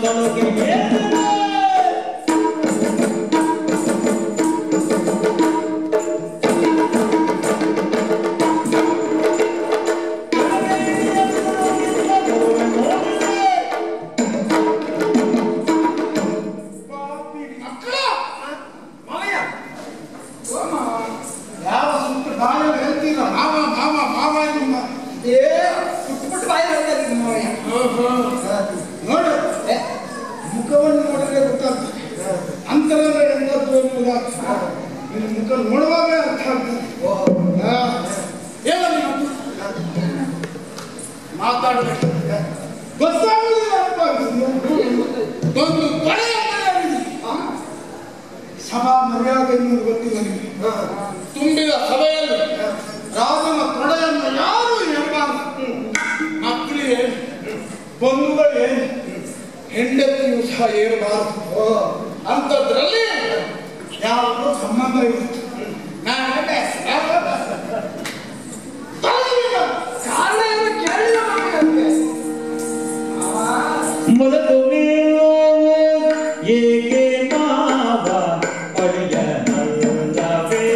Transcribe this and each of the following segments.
ಮನದೊಳಗೆ ಏನಿದೆ? ಪಾಪಿ ಮಕ್ಕಳ ಮಾವಯ್ಯ ಯಾವ ಸುತ್ತ ಬಾಯಲ್ಲಿ ಹೇಳ್ತೀರ ಮಾವ ಮಾವ ಮಾವ ನಿಮ್ಮ ಏ ಪುಟ್ಟು ಬಾಯಿ ಹೇಳ್ತಾ ಇದ್ದೀನಿ ಮಾವಯ್ಯ ನೋಡು ಏ, ಮುಖವನ್ನು ನೋಡಿದ್ರೆ ಗೊತ್ತಾಗ್ತದೆ ಅಂತರದ ಎಂದದ್ದು ಎಂಬುದಾಗ್ತದೆ ನಿನ್ನ ಮುಖ ನೋಡುವಾಗ ಅರ್ಥ ಆಗ್ತದೆ ಓ, ಆ, ಏನ ನೀನು? ಮಾತಾಡ್ಬೇಕು ಗೊತ್ತಾಗುದಿಲ್ಲ ಅಪ್ಪ ಒಂದು ತೊಡೆ ಅಂತ ಹೇಳಿದ್ರು. ಆ, ಸಭಾ ಮರ್ಯಾದೆ ಎನ್ನುವುದು ಗೊತ್ತಿಲ್ಲ ನಿಮಗೆ ಆ, ತುಂಬಿದ ಸಭೆಯಲ್ಲಿ ರಾಜನ ತೊಡೆಯನ್ನು ಯಾರು ಎಂಬಾರ್ದು ಮಕ್ಕಳಿಗೆ ಬಂಧುಗಳೇ ಹೆಂಡತಿಯು ಸಹ ಏರಬಾರದು ಓ, ಅಂಥದ್ರಲ್ಲಿ ಯಾವುದು ಸಂಬಂಧ ಇರುತ್ತೆ ನಾನು ಹೇಳ್ದೆ, ಯಾರು ಹೇಳ್ದೆ? ತಲೆಯಿಂದ ಕಾರಣ ಏನು ಕೇಳಿಲ್ಲ ಮಾವಯ್ಯ ಮಾವ, ಮೊದಲು ನೀವು ಏಕೆ ಮಾವ ಅಳಿಯನಲ್ಲವೇ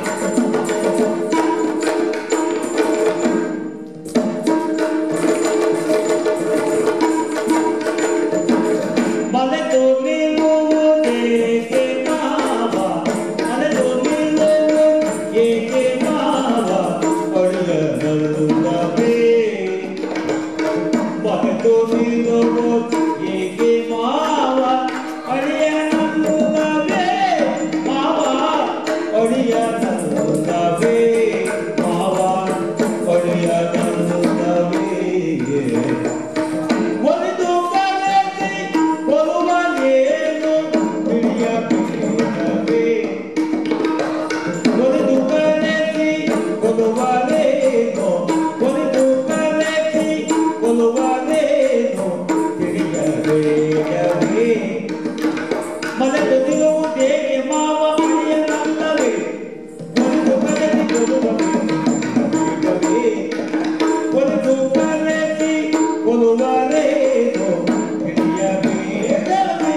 ಮನೆದು ನೀವು ಏಕೆ ಮಾವ ಮನೆದು ನೀವು ಏಕೆ ಮಾವ ಅಳಿಯನಲ್ಲವೇ ಮಗದು ನಿಲ್ಲುವು ಏಕೆ ಮಾವ ಅಳಿಯ ನಲ್ಲವೇ ಮಾವ ಅಳಿಯ ನಲ್ಲವೇ ಮಾವ ಅಳಿಯ ನಲ್ಲವೇ ಒಂದು ಕಲೆಸಿ ಕೊಡುವನೇನು ತಿಳಿಯಬೇಕವೇ ಒಂದು ಕಲೆಸಿ ಕೊಡುವನೇನು ಒಂದು ಕಲೆಸಿ ಕೊಡುವನೇನು ತಿಳಿಯಬೇಕವೇ ಮನೆದು ನಿಲ್ಲುವುದೇಗೆ ಮಾವ ಅಳಿಯ ನಲ್ಲವೇ ಒಂದು ಕಲೆಸಿ ಕೊಡುವನೇನು ತಿಳಿಯಬೇಕವೇ ಒಂದು ಕಲೆಸಿ ಕೊಡುವನೇನು ತಿಳಿಯಬೇಕವೇ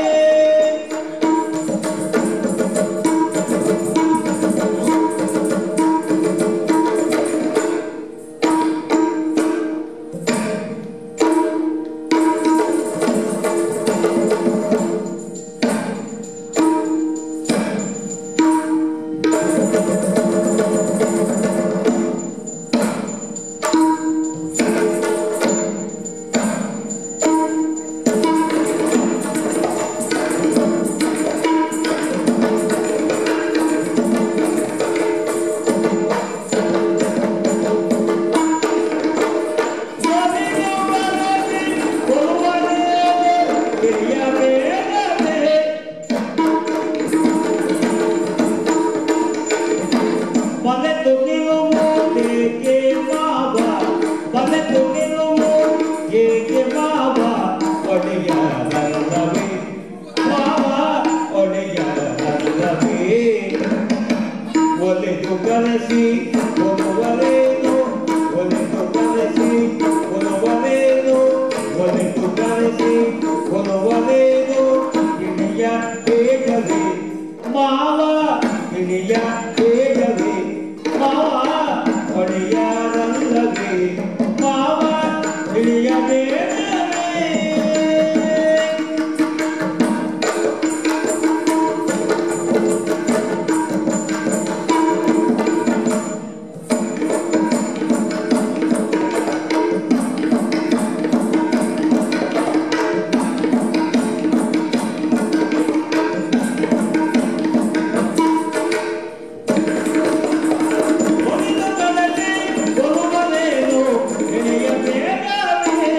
ಒಲೆದು ಕಲಸಿ ಒಲುವಲೇನು ಒಲೆದು ಕಲಸಿ ಒಲುವಲೇನು ಒಲೆದು ಕಲಸಿ ಒಲುವಲೇನು ಇಳಿಯ ಬೇಗವೇ ಮಾವ ಇಳಿಯ ಬೇಗವೇ ಮಾವ ಒಡೆಯರಲ್ಲವೇ ಮಾವ ಇಳಿಯ ಬೇಗವೇ ಒಲಿದು ಕಲಸಿ ಒಲುವಲೇನು ಇಳಿಯ ಬೇಗವೇ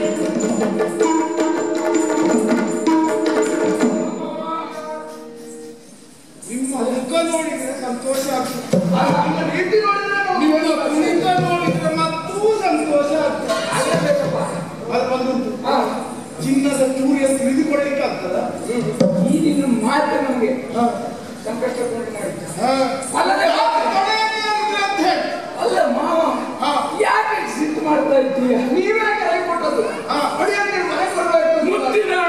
ನಿಮ್ಮ ಮುಖ ನೋಡಿದ್ರೆ ಸಂತೋಷ ಆಗ್ತದೆ ಆ, ನಮ್ಮ ರೀತಿ ನೋಡಿದ್ರೆ ನಾವು ನಿಮ್ಮ ಕುಣಿತ ನೋಡಿದ್ರೆ ಮತ್ತೂ ಸಂತೋಷ ಆಗ್ತದೆ ಆಗಲೇಬೇಕಪ್ಪ. ಅದು ಬಂದುಂಟು ಆ, ಚಿನ್ನದ ಚೂರಿಯ ತಿಳಿದುಕೊಳ್ಳಿಕ್ಕೆ ಆಗ್ತದ ಈ ನಿನ್ನ ಮಾತು ನಮಗೆ ಹಾ. ಸಂಕಷ್ಟ ಉಂಟು ಮಾಡಿತು. ಹಾ. ಅಲ್ಲದೆ ಯಾವ ತೊಡೆಯಲ್ಲಿ ಏನಿದೆ ಅಂತ ಹೇಳಿ ಅಲ್ಲ ಮಾವ ಹಾ. ಯಾಕೆ ಸಿಟ್ಟು ಮಾಡ್ತಾ ಇದ್ದೀಯ ನೀವೇ ಕರೆ ಕೊಟ್ಟದ್ದು ಹಾ. ಹೊಡೆಯಕ್ಕೆ ಮನೆ ಕೊಡಬೇಕು ಮುತ್ತಿನ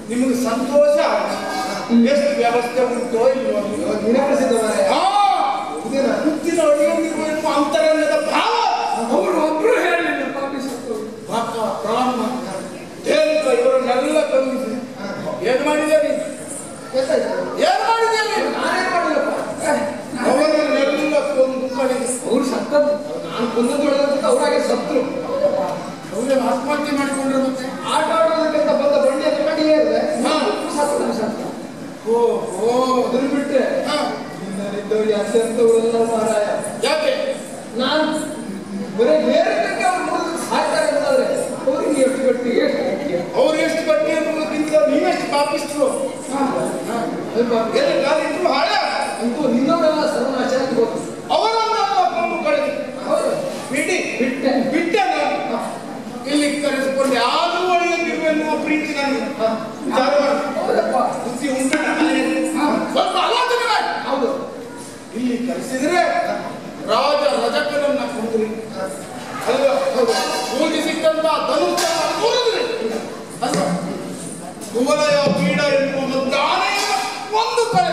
ನಿಮಗೆ ಸಂತೋಷ ಎಷ್ಟು ವ್ಯವಸ್ಥೆ ಉಂಟೋ ಇಲ್ವೋ ನೀನೇ ಪ್ರಸಿದ್ಧ ಮಾರಾಯ. ಹಾ ಇದೇನಾ? ಮುತ್ತಿನ ಒಡೆಯೊಂದಿರುವ ಅಂತರಂಗದ ಭಾವ ಅವರು ಒಬ್ರು ಹೇಳಲಿಲ್ಲ ಪಾಪಿ ಸತ್ತು ಭಕ್ತ ಬ್ರಾಹ್ಮ ದೇವಕ ಇವರನ್ನೆಲ್ಲ ಗಮನಿಸಿ ಏನ್ ಮಾಡಿದ್ದೇನೆ ಗೊತ್ತಾಯ್ತಾ? ಏನ್ ಮಾಡಿದ್ದೇನೆ ನಾನೇನ್ ಮಾಡಿಲ್ಲಪ್ಪ ಏ, ನಾನು- ಅವರನ್ನೆಲ್ಲ ಕೊಂದು ಕಳೆದು ಅವ್ರು ಸತ್ತದ್ದು ನಾನು ಕೊಂದದ್ದು ಹೊಡೆದಂತ ಅವರಾಗೆ ಸತ್ರು ಅವರೇ ಆತ್ಮಹತ್ಯೆ ಮಾಡಿಕೊಂಡ್ರೆ ಮತ್ತೆ ಆಟ ಆಡೋದಕ್ಕಿಂತ ಬಂದ ಬಂಡಿ ಹತ್ರ ಕಡಿ ಏರಿದೆ ಹಾ. ಸತ್ತ ಸತ್ತ ಓ ಓ ಅದನ್ನ ಬಿಟ್ರೆ ಹಾ. ನಿನ್ನಲ್ಲಿದ್ದವ್ರು ಅತ್ಯಂತವರೆಲ್ಲ ಮಾರಾಯ ಯಾಕೆ ನಾನು ಬರೀ ಬೇರೆದಕ್ಕೆ ಅವ್ರು ನೋಡಿದ್ರೆ ಸಾಯ್ತಾರೆ ಅಂತಂದ್ರೆ ಅವ್ರಿಗೆ ಎಷ್ಟು ಗಟ್ಟಿ ಎಷ್ಟು ಗಟ್ಟಿ ಅವ್ರು ಎಷ್ಟು ಬಟ್ಟೆ ಅನ್ನೋದಕ್ಕಿಂತ ನೀವೆಷ್ಟು ಪಾಪಿಸ್ಟ್ರು ಅದು ಪಾಪ. ಎಲ್ಲ ಗಾಳಿ ಇದ್ರು ಹಾಳೆ ಅಂತೂ ನಿನ್ನವರೆಲ್ಲ ಸರ್ವನಾಶ ಅಂತ ಗೊತ್ತು ಅವರನ್ನೆಲ್ಲ ಕೊಂದು ಕಳೆದು ಹೌದು ಬಿಡಿ ಬಿಟ್ಟೆ ಬಿಟ್ಟೆ ನಾನು ಇಲ್ಲಿ ಕರೆಸಿಕೊಂಡು ಯಾರು ಒಳ್ಳೆದಿರು ಎನ್ನುವ ಪ್ರೀತಿ ನನಗೆ ವಿಚಾರ ಮಾಡಿ ಹೌದಪ್ಪ ಬುದ್ಧಿ ಉಂಟಲ್ಲ ತಲೆಯಲ್ಲಿ? ಸ್ವಲ್ಪ ಆಲೋಚನೆ ಮಾಡಿ ಹೌದು ಇಲ್ಲಿ ಕರೆಸಿದ್ರೆ ರಾಜ ರಜಕನನ್ನ ಕೊಂದ್ರಿ ಅಲ್ವಾ ಹೌದು ಪೂಜಿಸಿದ್ದಂತ ಧನುಷ ಮುರಿದ್ರಿ ಅಲ್ವಾ ಕುವಲಯ ಪೀಡ ಎನ್ನುವ ಒಂದು ಆನೆಯನ್ನ ಒಂದು ಕಡೆ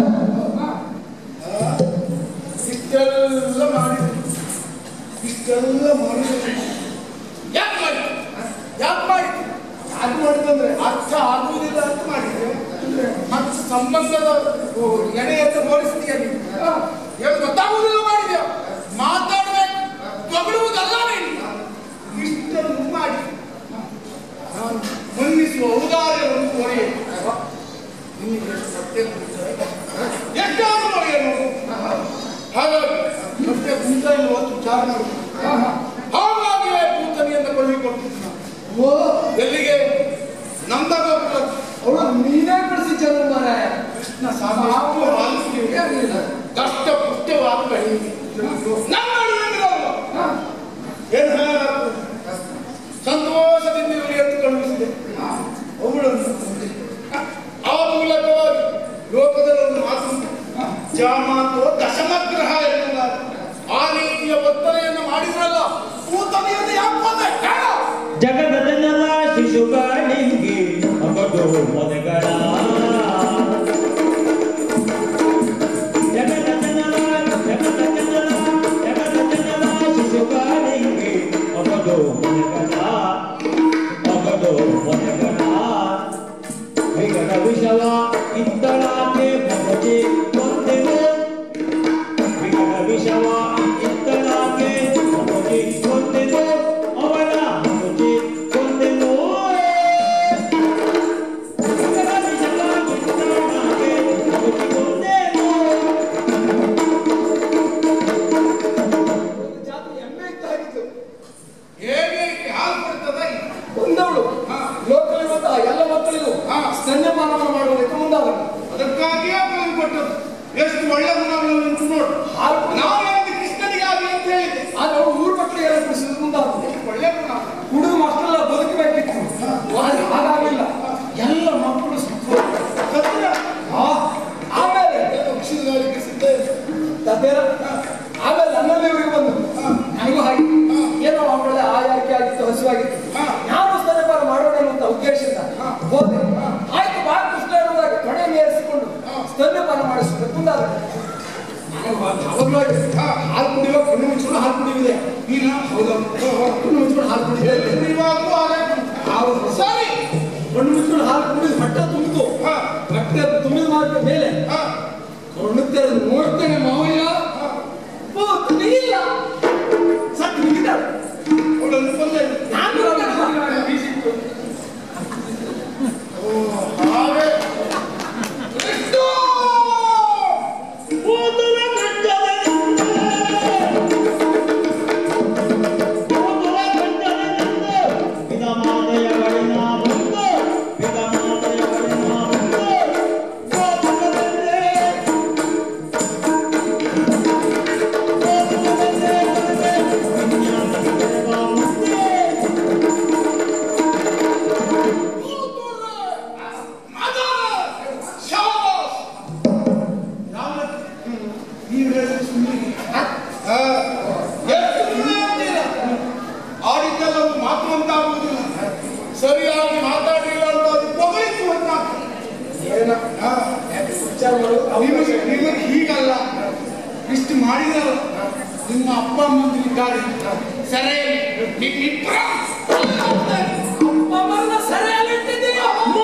ಇಷ್ಟೆಲ್ಲ ಮಾಡಿದ್ರಿ ಇಷ್ಟೆಲ್ಲ ಮಾಡಿದ್ರಿ ಯಾಕೆ ಮಾಡಿ ಯಾಕೆ ಮಾಡಿ ಯಾಕೆ ಮಾಡಿದಂದ್ರೆ ಅರ್ಥ ಆಗುವುದಿಲ್ಲ ಅಂತ ಮಾಡಿದ್ರೆ ಮತ್ತು ಸಂಬಂಧದ ಎಣೆಯನ್ನು ಹೋಲಿಸ್ತೀಯ ನೀನು ಏನು ಗೊತ್ತಾಗುವುದಿಲ್ಲ ಮಾಡಿದ್ಯಾ ಮಾತಾಡಬೇಕು ಹೊಗಳುವುದಲ್ಲವೇ ನೀನು? ಇಷ್ಟನ್ನು ಮಾಡಿ ನಾನು ಮನ್ನಿಸುವ ಔದಾರ್ಯವನ್ನು ಕೊರೆಯಬೇಕು ನಿನಗೆ ಎಷ್ಟು ಸತ್ಯ ಕುಂಟೆ? ಎಷ್ಟಾದರೂ ಒಳ್ಳೆಯನು ಹಾಗಾಗಿ ಸತ್ಯ ಕುಂಟ ಎನ್ನುವ ವಿಚಾರ ಮಾಡಿ ಹಾಗಾಗಿಯೇ ಪೂತನಿಯನ್ನು ಕೊಳ್ಳಿಕೊಟ್ಟಿದ್ದು ನಾನು. ಓ ಎಲ್ಲಿಗೆ ನಂದಗೋಪುರ ಅವಳು ನೀನೇ ಕಳಿಸಿದ್ದ ಮಾರಾಯ ಕೃಷ್ಣ ಸಾಕು ಹಾಲು ಏನಿಲ್ಲ ಕಷ್ಟ ಪುಷ್ಟವಾಗಿ ಬೆಳೆಯಿರಿ ನಮ್ಮ ಅಳಿಯಂದ್ರು ಅವರು. ಏನು ಹೇಳಲಾಗ್ತದೆ? ಸಂತೋಷದಿಂದ ಇರಲಿ ಎಂದು ಕಳುಹಿಸಿದೆ ಅವುಗಳನ್ನು ಆ ಮೂಲಕವಾಗಿ ಲೋಕದಲ್ಲಿ ಒಂದು ಮಾತು ಉಂಟು. ಜಾಮಾತೋ ದಶಮಗ್ರಹ ಎನ್ನುವುದಾಗಿ ಆ ರೀತಿಯ ವರ್ತನೆಯನ್ನು ಮಾಡಿದ್ರಲ್ಲ ಕೂತನೆಯನ್ನು ಯಾಕೆ ಬಂದ ಹೇಳ ಜಗದ ಜನರ ಶಿಶುಗಳಿಂಗೆ ಅಗದು ಮೊದಗಳ ಜಗದ ಜನರ ಜಗದ ಜನರ ಜಗದ ಜನರ ಶಿಶುಗಳಿಂಗೆ ಅಗದು ಮೊದಗಳ ಅಗದು ಮೊದಗಳ ವಿಗಡ ವಿಷವ ಇತ್ತಳಾಕೆ ಮೊಗಜೆ ಕೊಂದೆವು ವಿಗಡ ವಿಷವ ಇತ್ತಳಾಕೆ ಮೊಗಜೆ ಕೊಂದೆವು ಅವಳ ಮೊಗಜೆ ಕೊಂದೆವು ವಿಗಡ ವಿಷವ ಇತ್ತಳಾಕೆ ಮೊಗಜೆ ಕೊಂದೆವು ಒಂದು ಜಾತಿ ಎಮ್ಮೆ ಇದ್ದಾಗಿತ್ತು ಹೇಗೆ ಹಾಲು ಕೊಡ್ತದ ಒಂದವಳು ಲೋಕದಲ್ಲಿ ಬಂದ ಎಲ್ಲ ಮಕ್ಕಳಿಗೂ ಹಾ. ಸ್ತನ್ಯಪಾನವನ್ನು ಮಾಡುವುದಕ್ಕೆ ಮುಂದಾದಳು ಅದಕ್ಕಾಗಿಯೇ ಫೋನ್ ಕೊಟ್ಟದ್ದು ಎಷ್ಟು ಒಳ್ಳೆ ಗುಣಗಳು ಉಂಟು ನೋಡು ಹಾಲು ಕುಡಿ- ನಾವು ಹೇಳಿದ್ದು ಕೃಷ್ಣನಿಗೆ ಆಗಿ ಅಂತ ಹೇಳಿದೆ ಆದ್ರೆ ಅವಳು ಊರು ಮಕ್ಕಳಿಗೆ ಎಲ್ಲ ಕುಡಿಸಿದ್ರು ಮುಂದಾದಳು ಒಳ್ಳೆ ಗುಣ ಕುಡಿದು ಮಕ್ಕಳೆಲ್ಲ ಬದುಕಬೇಕಿತ್ತು ಆದ್ರೆ ಹಾಗಾಗಲಿಲ್ಲ ಎಲ್ಲ ಮಕ್ಕಳು ಸತ್ತರು. ಸತ್ಯ ಆ, ಆಮೇಲೆ ಪಕ್ಷಿಗಳಿಗೆ ಸಿದ್ಧ ಇದೆ. ತದ್ದೇನ ಆಮೇಲೆ ನನ್ನಲ್ಲಿ ಇವರಿಗೆ ಬಂದು ನನಗೂ ಹಾಗೆ ಏನೋ ಅವಳೆ ಆಯಾರಿಕೆ ಆಗಿತ್ತು ಹಸಿವಾಗಿತ್ತು ಹಾ. ನಾನು ಸ್ತನ್ಯಪಾನ ಮಾಡೋಣ ಅನ್ನುವಂತ ಉದ್ದೇಶದಿಂದ ಹೋದೆ ಆಯ್ತು ಬಾ ಕೃಷ್ಣ ಅನ್ನುವಾಗ ತೊಡೆ ಮೇರಿಸಿಕೊಂಡು ಸ್ತನ್ಯಪಾನ ಮಾಡಿಸಬೇಕು ಮುಂದಾದ ಅವಾಗಲೂ ಹಾಗೆ, ಹಾ, ಹಾಲು ಕುಡಿಯುವ ಕಣ್ಣು ಮುಚ್ಕೊಂಡು ಹಾಲು ಕುಡಿಯುವುದೇ ನೀನು ಹೌದು ಕಣ್ಣು ಮುಚ್ಕೊಂಡು ಹಾಲು ಕುಡಿಯುವುದೇ ಇವಾಗಲೂ ಹಾಗೆ ಹೌದು ಸರಿ ಕಣ್ಣು ಮುಚ್ಕೊಂಡು ಹಾಲು ಕುಡಿದು ಹೊಟ್ಟೆ ತುಂಬಿತು ಹಾ ಹೊಟ್ಟೆ ತುಂಬಿದ ಮಾತ್ರ ಮೇಲೆ ಹಾ ಕಣ್ಣು ತೆರೆದು ನೋಡ್ತೇನೆ ಮಾವಯ್ಯ ಪೂತನಿ ಇಲ್ಲ ಸತ್ತು ನಿಂತಿದ್ದಾಳೆ ಅವಳನ್ನು ಕೊಂದೆ ನಾನು ಅವಳನ್ನು ಬೀಸಿತ್ತು. ಹಾಗೆ ಕೃಷ್ಣ! ಕೂದಲ ಗಂಟಲಿನಿಂದ ಕೂದಲ ಗಂಟಲಿನಿಂದ ವಿಧಮಾತೆಯಗಳಿನ ಬಂದು ವಿಧಮಾತೆಯಗಳಿನ ಬಂದು ಗೋಪುರದಲ್ಲೇ ಗೋಪುರದಲ್ಲೇ ಬರದೆ ವಿಜ್ಞಾನದ ಮುಂದೆ ಮದ! ಶಾಬಾಸ್! ಯಾವ- ನೀವು ಹೇಳಿದ್ರೆ ಸುಮ್ಮನೆ ಆ, ಎಷ್ಟು ಸುಮ್ಮನೆ ಅಂತೀರ? ಆಡಿದ್ದೆಲ್ಲವೂ ಮಾತು ಅಂತಾಗುವುದಿಲ್ಲ ಸರಿಯಾಗಿ ಮಾತಾಡಲಿಲ್ಲ ಅಂತ ಅದು ಪೊಗಳಿತು ಅಂತ ಏನೋ ಹಾ. ವಿಚಾರ ಮಾಡೋದು ನಿಮಗೆ ಅವಕಾಶ ನಿಮಗೆ ಹೀಗಲ್ಲ ಇಷ್ಟು ಮಾಡಿದರು ನಿಮ್ಮ ಅಪ್ಪ ಅಮ್ಮಂದು ಇದ್ದಾರೆ ಸರಿ ನಿಮ್ಮಿಬ್ಬರ ಅಪ್ಪ ಅಮ್ಮನ ಸರಿಯಾಗಿ ಇಟ್ಟಿದ್ದೀಯೋ?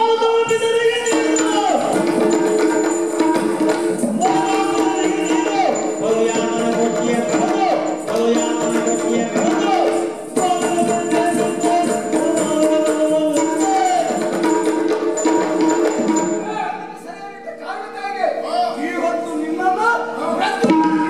ಸರಿಯಾಗಿಟ್ಟ ಕಾರಣಕ್ಕಾಗಿ ಈ ಹೊತ್ತು ನಿನ್ನನ್ನು ಮೃತ್ಯು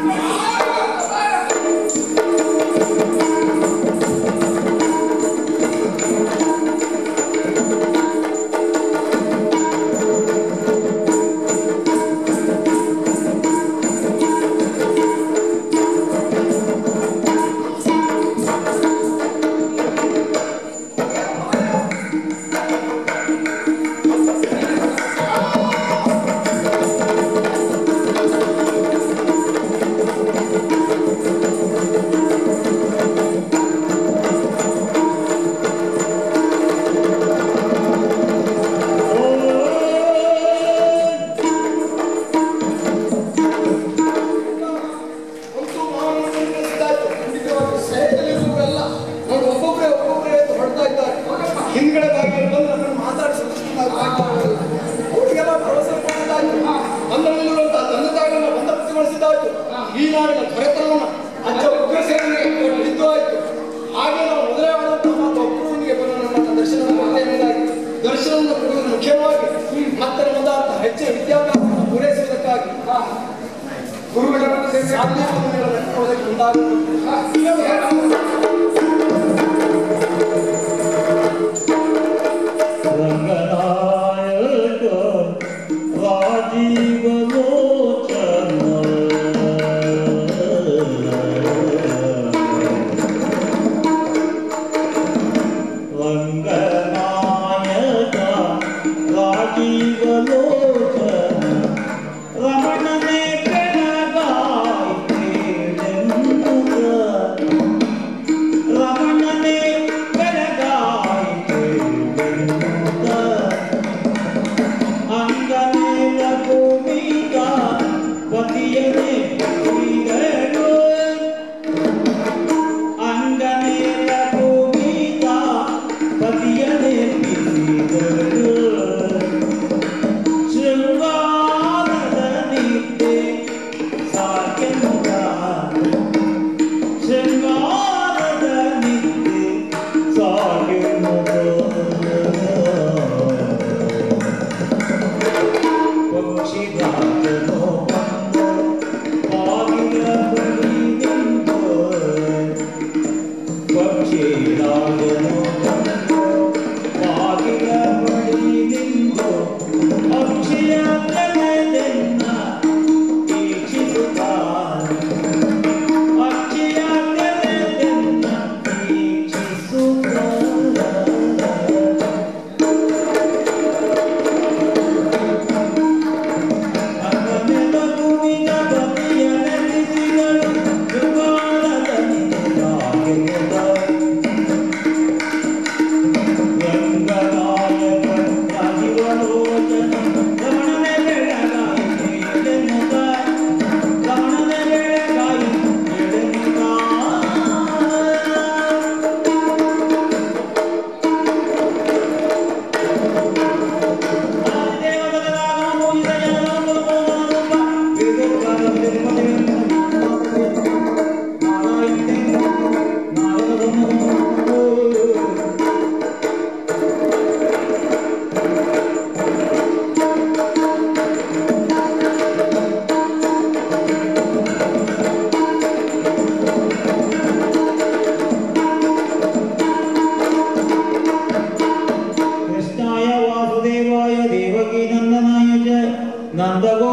ಒಂದು ಮಾನವನಿದ್ದಾಯ್ತು. ಖಂಡಿತವಾಗಿ ಸೈಕಲಿರುವವರೆಲ್ಲ ನೋಡಿ ಒಬ್ಬೊಬ್ಬರೇ ಒಬ್ಬೊಬ್ಬರೇ ಅಂತ ಹೊಡ್ತಾ ಇದ್ದಾರೆ ಹಿಂದ್ಗಡೆ ಬಾಗಿಲು ಬಂದು ನಮ್ಮನ್ನು ಮಾತಾಡಿಸೋದಕ್ಕಿಂತ ಅವರಿಗೆಲ್ಲ ಭರವಸೆ ಕೊಟ್ಟಿದ್ದಾಯ್ತು ಅಂದರಲ್ಲಿರುವಂತಹ ತಂದೆ ತಾಯಿಗಳನ್ನ ಬಂದ ಪ್ರತಿಗೊಳಿಸಿದ್ದಾಯ್ತು ಈ ನಾಡಿನ ದೊರೆತನವನ್ನ ಅಜ್ಜ ಉಗ್ರಸೇನಿಗೆ ಹಿಡಿದು ಆಯ್ತು ಹಾಗೆ ನಾವು ಮೊದಲೇ ಆದಂತಹ ಮಾತು ಒಬ್ಬರೊಂದಿಗೆ ಬಂದು ನಮ್ಮ ದರ್ಶನವನ್ನು ಪಡೆಯಬೇಕಾಗಿ ದರ್ಶನವನ್ನು ಪಡೆಯುವುದು ಮುಖ್ಯವಾಗಿ ಮತ್ತೆ ನಮ್ಮದಾದಂತಹ ಹೆಚ್ಚಿನ ವಿದ್ಯಾಭ್ಯಾಸವನ್ನು ಪೂರೈಸುವುದಕ್ಕಾಗಿ ಗುರುಗಳನ್ನು ಸಾಧ್ಯವನ್ನು ನಡೆದುಕೊಳ್ಳೋದಕ್ಕೆ ಮುಂದಾಗಬೇಕು ರಂಗನಾಯಕ ರಾಜೀವಲೋಚನ ರಂಗನಾಯಕ ರಾಜೀವಲೋಚನ ರಮಣನೆ ಬೆಳಗಾಯಿತೆಂದುಗ ರಮಣನೆ ಬೆಳಗಾಯಿತೆಂದುಗ ಅಂಗನೇಲ ಭೂಮಿಗ ಪತಿಯನೆ ಶ್ರೀಗಳು ಅಂಗನೇಲ ಭೂಮಿಗ ಪತಿಯನೆ ಶ್ರೀಗಳು ಶೃಂಗಾರದ ನಿದ್ದೆ ಸಾಕೆಂದ ಶೃಂಗಾರದ ನಿದ್ದೆ ಸಾಕೆಂದ ಪಕ್ಷಿಗಾತನೋ ಬಂದ ಬಾಗಿಲ ಬಳಿ ನಿಂತು ಪಕ್ಷಿರಾಜನೋ ಬಂದ ಬಾಗಿಲ ಬಳಿ ನಿಂತು ಅಕ್ಷಯ ಕಲೆದೆನ್ನ ವೀಕ್ಷಿಸುತ್ತ ಅಕ್ಷಯ ಕಲೆದೆನ್ನ ವೀಕ್ಷಿಸುತ್ತ ಅಂಗನೆಲ ಭೂಮಿಯ ಬದಿಯ ನೆಲೆಸಿದಳು ದುರ್ಗಾರದ ನಿಜವಾಗಿರುವುದ. ರಂಗನಾಯಕ ರಾಜೀವಲೋಚನ ರಮಣನೆ ಬೆಳಗಾಯಿ ಎಡೆನುಗ. ರಮಣನೆ ಬೆಳಗಾಯಿ ಎಡೆನುಗ. ಕೃಷ್ಣಾಯ ವಾಸುದೇವಾಯ ದೇವಕೀ ನಂದನಾಯ ಚ ನಂದಗೋ